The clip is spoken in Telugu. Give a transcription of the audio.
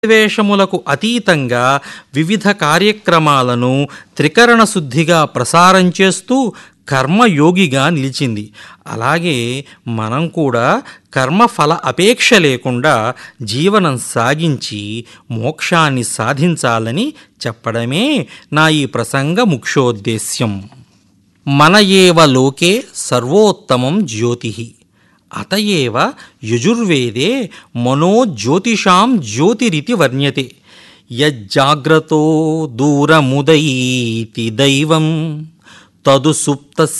ద్వేషములకు అతీతంగా వివిధ కార్యక్రమాలను త్రికరణ శుద్ధిగా ప్రసారం చేస్తూ కర్మయోగిగా నిలిచింది అలాగే మనం కూడా కర్మఫల అపేక్ష లేకుండా జీవనం సాగించి మోక్షాన్ని సాధించాలని చెప్పడమే నా ఈ ప్రసంగ ముఖ్యోద్దేశ్యం మన ఏవ లోకే సర్వోత్తమం జ్యోతి అతయేవ యజుర్వేదే మనో జ్యోతిషాం జ్యోతిరితి వర్ణ్యతే యజ్జాగ్రతో దూరముదైతి దైవం తదు సుప్త